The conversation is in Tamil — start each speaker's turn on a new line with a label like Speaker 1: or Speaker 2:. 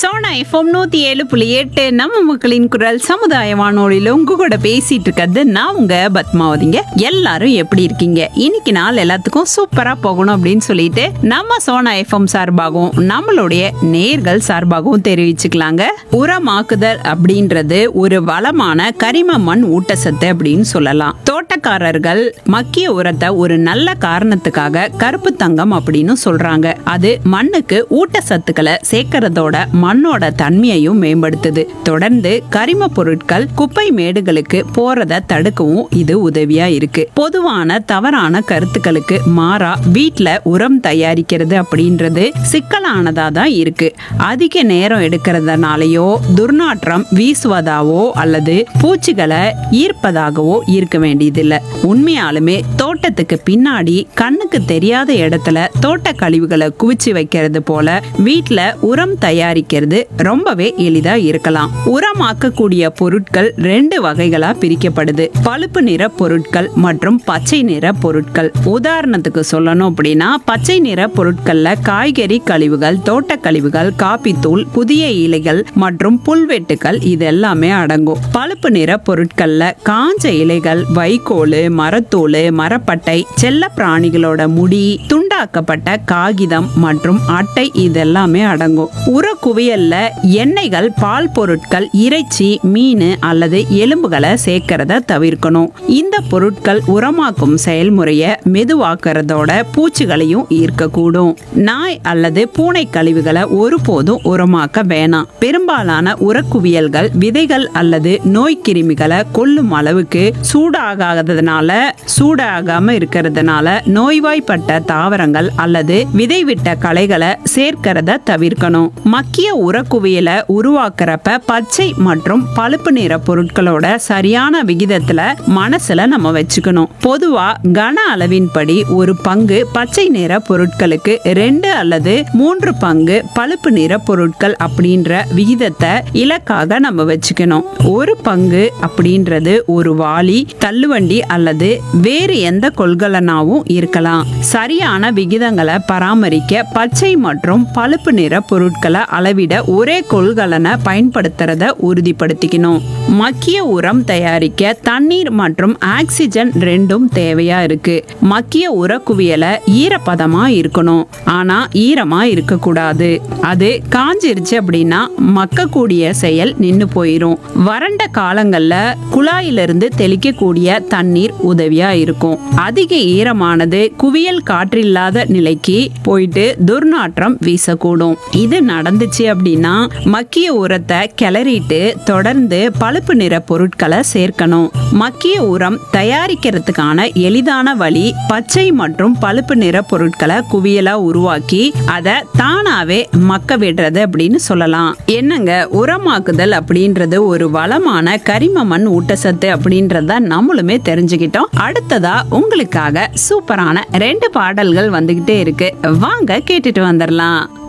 Speaker 1: சோனா எஃப்எம் நூத்தி ஏழு புள்ளி எட்டு நம்ம மக்களின் குரல் சமுதாய வானொலியில உங்க கூட பேசிட்டு இருக்கிறது நான் உங்க பத்மாவதிங்க எல்லாரும் எப்படி இருக்கீங்க இன்னைக்கு நாள் எல்லாத்துக்கும் சூப்பரா போகணும் அப்படின்னு சொல்லிட்டு நம்ம சோனா எஃப்எம் சார்பாகவும் நம்மளுடைய நேர்கள் சார்பாகவும் தெரிவிச்சுக்கலாங்க உரமாக்குதல் அப்படின்றது ஒரு வளமான கரிம மண் ஊட்டச்சத்து அப்படின்னு சொல்லலாம் தோட்டக்காரர்கள் மக்கிய உரத்தை ஒரு நல்ல காரணத்துக்காக கருப்பு தங்கம் அப்படின்னு சொல்றாங்க அது மண்ணுக்கு ஊட்டச்சத்துக்களை சேர்க்கறதோட மண்ணோட தன்மையையும் மேம்படுத்துது தொடர்ந்து கரிம பொருட்கள் குப்பை மேடுகளுக்கு போறத தடுக்கவும் இது உதவியா இருக்கு பொதுவான தவறான கருத்துக்களுக்கு மாறா வீட்ல உரம் தயாரிக்கிறது அப்படின்றது சிக்கலானதா தான் இருக்கு அதிக நேரம் எடுக்கிறதுனாலயோ துர்நாற்றம் வீசுவதாவோ அல்லது பூச்சிகளை ஈர்ப்பதாகவோ இருக்க வேண்டியதில்லை உண்மையாலுமே தோட்டத்துக்கு பின்னாடி கண்ணுக்கு தெரியாத இடத்துல தோட்ட கழிவுகளை குவிச்சு வைக்கிறது போல வீட்ல உரம் தயாரிக்கிறது ரொம்பவே எளிதா இருக்கலாம் உரமாக்கக்கூடிய பொருட்கள் ரெண்டு வகைகளா பிரிக்கப்படுது பழுப்பு நிற பொருட்கள் மற்றும் பச்சை நிற பொருட்கள் உதாரணத்துக்கு சொல்லணும் அப்படின்னா பச்சை நிற பொருட்கள்ல காய்கறி கழிவுகள் தோட்ட கழிவுகள் காப்பித்தூள் புதிய இலைகள் மற்றும் புல்வெட்டுகள் இது எல்லாமே அடங்கும் பழுப்பு நிற பொருட்கள்ல காஞ்ச இலைகள் வைக்கோல் மரத்தூள் மரப்பட்டை செல்ல பிராணிகளோட முடி துண்டாக்கப்பட்ட காகிதம் மற்றும் அட்டை இதெல்லாமே அடங்கும் உர குவியல்ல எண்ணெய்கள் பால் பொருட்கள் இறைச்சி மீன் அல்லது எலும்புகளை சேர்க்கறத தவிர்க்கணும் இந்த பொருட்கள் உரமாக்கும் செயல்முறையை மெதுவாக்குறதோட பூச்சிகளையும் ஈர்க்கக்கூடும் நாய் அல்லது பூனை கழிவுகளை ஒருபோதும் உரமாக்க வேணாம் பெரும்பாலான உரக்குவியல்கள் விதைகள் அல்லது நோய் கிருமிகளை கொல்லும் அளவுக்கு சூடாகாததுனால சூடாகாம இருக்கிறதுனால நோய்வாய்ப்பட்ட தாவரங்கள் அல்லது விதைவிட்ட களைகளை சேர்க்கிறத தவிர்க்கணும் மக்கிய உரக்குவியலை உருவாக்குறப்ப பச்சை மற்றும் பழுப்பு நிற பொருட்களோட சரியான விகிதத்துல மனசுல நம்ம வச்சுக்கணும் பொதுவா கன அளவின்படி ஒரு பங்கு பச்சை நிற பொருட்களுக்கு ரெண்டு அல்லது மூன்று பங்கு பழுப்பு நிற பொருட்கள் அப்படின்ற விகிதத்தை இலக்காக நம்ம வச்சுக்கணும் ஒரு பங்கு அப்படின்றது ஒரு வாளி தள்ளுவண்டி அல்லது வேறு எந்த கொள்கலனாவும் இருக்கலாம் சரியான விகிதங்களை பராமரிக்க பச்சை மற்றும் பழுப்பு நிற பொருட்களை அளவிட ஒரே கொள்கலனை பயன்படுத்துறத உறுதிப்படுத்திக்கணும் மக்கிய உரம் தயாரிக்க தண்ணீர் மற்றும் ஆக்சிஜன் ரெண்டும் தேவையா இருக்கு மக்கிய உரக்குவியலை ஈரப்பதமா இருக்கணும் ஆனா ஈரமா இருக்கக்கூடாது அது காஞ்சிருச்சு அப்படின்னா மக்கக்கூடிய செயல் நின்னு போயிரும் வறண்ட காலங்கள்ல குழாயிலிருந்து தெளிக்கக்கூடிய தண்ணீர் உதவியா இருக்கும் அதிக ஈரமானது குவியல் காற்றில்லாத நிலைக்கு போயிட்டு துர்நாற்றம் வீசக்கூடும் இது நடந்துச்சு அப்படின்னா மக்கிய உரத்தை கிளறிட்டு தொடர்ந்து பழுப்பு நிற பொருட்களை சேர்க்கணும் மக்கிய உரம் தயாரிக்கிறதுக்கான எளிதான வழி பச்சை மற்றும் பழுப்பு நிற பொருட்களை குவியலா உருவாக்கி அதை தானாவே மக்க விடுறது அப்படின்னு சொல்லலாம் என்னங்க உரமாக்குதல் அப்படின்றது ஒரு வளமான கரிம மண் ஊட்டச்சத்து அப்படின்றத நம்மளுமே தெரிஞ்சுக்கிட்டோம் அடுத்ததா உங்களுக்காக சூப்பரான ரெண்டு பாடல்கள் வந்துகிட்டே இருக்கு வாங்க கேட்டுட்டு வந்துடலாம்